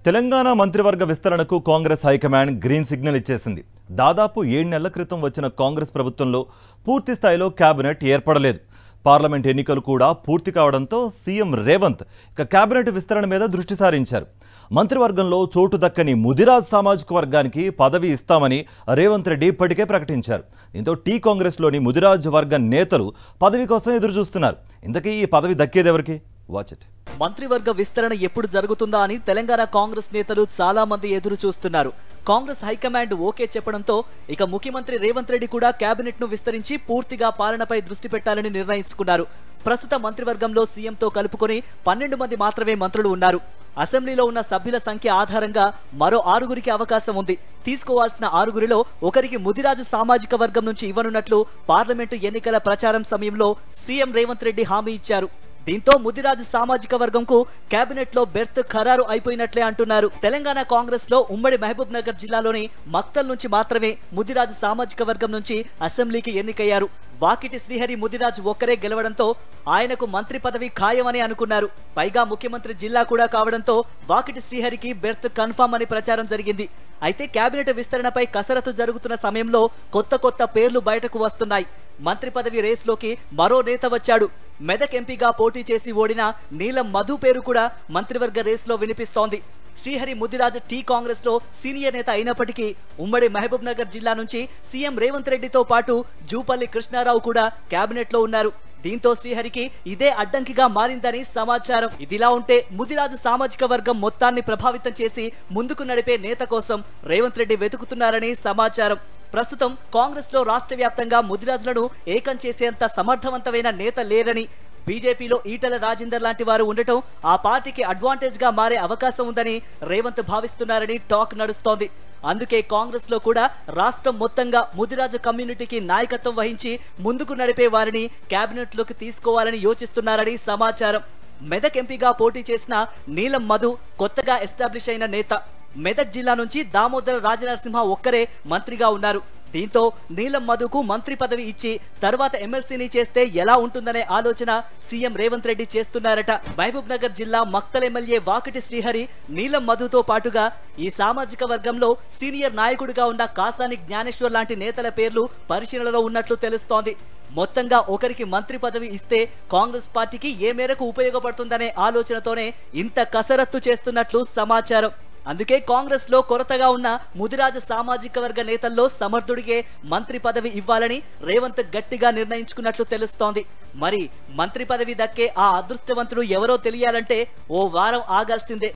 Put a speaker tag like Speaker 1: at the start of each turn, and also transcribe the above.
Speaker 1: తెలంగాణ మంత్రివర్గ విస్తరణకు Congress high command green signal ఇచ్చేసింది దాదాపు ఏడు నెలల క్రితం వచ్చిన కాంగ్రెస్ ప్రభుత్వంలో పూర్తి స్థాయిలో కేబినెట్ ఏర్పడలేదు పార్లమెంట్ ఎన్నికలు కూడా పూర్తి కావడంతో సీఎం రేవంత్ ఇక కేబినెట్ విస్తరణ మీద దృష్టి సారించారు మంత్రివర్గంలో చోటు దక్కని ముదిరాజ్ సామాజిక వర్గానికి పదవి ఇస్తామని రేవంత్ రెడ్డి ఇప్పటికే ప్రకటించారు దీంతో టీ కాంగ్రెస్లోని ముదిరాజ్ వర్గ నేతలు పదవి కోసం ఎదురు చూస్తున్నారు ఇంతకీ ఈ పదవి దక్కేదెవరికి వాచ్ ఇట్
Speaker 2: మంత్రివర్గ విస్తరణ ఎప్పుడు జరుగుతుందా అని తెలంగాణ కాంగ్రెస్ నేతలు చాలా మంది ఎదురు చూస్తున్నారు కాంగ్రెస్ హైకమాండ్ ఓకే చెప్పడంతో ఇక ముఖ్యమంత్రి రేవంత్ రెడ్డి కూడా కేబినెట్ ను విస్తరించి పూర్తిగా పాలనపై దృష్టి పెట్టాలని నిర్ణయించుకున్నారు ప్రస్తుత మంత్రివర్గంలో సీఎంతో కలుపుకొని పన్నెండు మంది మాత్రమే మంత్రులు ఉన్నారు అసెంబ్లీలో ఉన్న సభ్యుల సంఖ్య ఆధారంగా మరో ఆరుగురికి అవకాశం ఉంది తీసుకోవాల్సిన ఆరుగురిలో ఒకరికి ముదిరాజు సామాజిక వర్గం నుంచి ఇవ్వనున్నట్లు పార్లమెంటు ఎన్నికల ప్రచారం సమయంలో సీఎం రేవంత్ రెడ్డి హామీ ఇచ్చారు దీంతో ముదిరాజు సామాజిక వర్గంకు కేబినెట్ లో బెర్త్ ఖరారు అయిపోయినట్లే అంటున్నారు తెలంగాణ కాంగ్రెస్ లో ఉమ్మడి మహబూబ్ నగర్ జిల్లాలోని మక్తల్ నుంచి మాత్రమే ముదిరాజు సామాజిక వర్గం నుంచి అసెంబ్లీకి ఎన్నికయ్యారు వాకిటి శ్రీహరి ముదిరాజు ఒక్కరే గెలవడంతో ఆయనకు మంత్రి పదవి ఖాయమని అనుకున్నారు పైగా ముఖ్యమంత్రి జిల్లా కూడా కావడంతో వాకిటి శ్రీహరికి బెర్త్ కన్ఫర్మ్ అని ప్రచారం జరిగింది అయితే కేబినెట్ విస్తరణపై కసరత్తు జరుగుతున్న సమయంలో కొత్త కొత్త పేర్లు బయటకు వస్తున్నాయి మంత్రి పదవి రేసులోకి మరో నేత వచ్చాడు మెదక్ ఎంపీగా పోటీ చేసి ఓడిన నీలం మధు పేరు కూడా మంత్రివర్గ రేసులో వినిపిస్తోంది శ్రీహరి ముదిరాజ్ టీ కాంగ్రెస్ లో సీనియర్ నేత అయినప్పటికీ ఉమ్మడి మహబూబ్ నగర్ జిల్లా నుంచి సీఎం రేవంత్ రెడ్డితో పాటు జూపల్లి కృష్ణారావు కూడా కేబినెట్ లో ఉన్నారు దీంతో శ్రీహరికి ఇదే అడ్డంకిగా మారిందని సమాచారం ఇదిలా ఉంటే ముదిరాజు సామాజిక వర్గం మొత్తాన్ని ప్రభావితం చేసి ముందుకు నడిపే నేత కోసం రేవంత్ రెడ్డి వెతుకుతున్నారని సమాచారం ప్రస్తుతం కాంగ్రెస్ లో రాష్ట్ర వ్యాప్తంగా ముదిరాజులను ఏకం చేసేంత సమర్థవంతమైన నేత లేరని బీజేపీలో ఈటల రాజేందర్ లాంటి వారు ఉండటం ఆ పార్టీకి అడ్వాంటేజ్ గా మారే అవకాశం ఉందని రేవంత్ భావిస్తున్నారని టాక్ నడుస్తోంది అందుకే కాంగ్రెస్ లో కూడా రాష్ట్రం మొత్తంగా ముదిరాజు కమ్యూనిటీకి నాయకత్వం వహించి ముందుకు నడిపే వారిని కేబినెట్ లోకి తీసుకోవాలని యోచిస్తున్నారని సమాచారం మెదక్ ఎంపీగా పోటీ చేసిన నీలం మధు కొత్తగా ఎస్టాబ్లిష్ అయిన నేత మెదక్ జిల్లా నుంచి దామోదర రాజనరసింహ ఒక్కరే మంత్రిగా ఉన్నారు దీంతో నీలం మధుకు మంత్రి పదవి ఇచ్చి తర్వాత ఎమ్మెల్సీని చేస్తే ఎలా ఉంటుందనే ఆలోచన సీఎం రేవంత్ రెడ్డి చేస్తున్నారట మహబూబ్ నగర్ జిల్లా మక్తల్ ఎమ్మెల్యే వాకిటి శ్రీహరి నీలం మధుతో పాటుగా ఈ సామాజిక వర్గంలో సీనియర్ నాయకుడిగా ఉన్న కాసాని జ్ఞానేశ్వర్ లాంటి నేతల పేర్లు పరిశీలనలో ఉన్నట్లు తెలుస్తోంది మొత్తంగా ఒకరికి మంత్రి పదవి ఇస్తే కాంగ్రెస్ పార్టీకి ఏ మేరకు ఉపయోగపడుతుందనే ఆలోచనతోనే ఇంత కసరత్తు చేస్తున్నట్లు సమాచారం అందుకే కాంగ్రెస్ లో కొరతగా ఉన్న ముదిరాజ సామాజిక వర్గ నేతల్లో సమర్థుడికే మంత్రి పదవి ఇవ్వాలని రేవంత్ గట్టిగా నిర్ణయించుకున్నట్లు తెలుస్తోంది మరి మంత్రి పదవి దక్కే ఆ అదృష్టవంతుడు ఎవరో తెలియాలంటే ఓ వారం ఆగాల్సిందే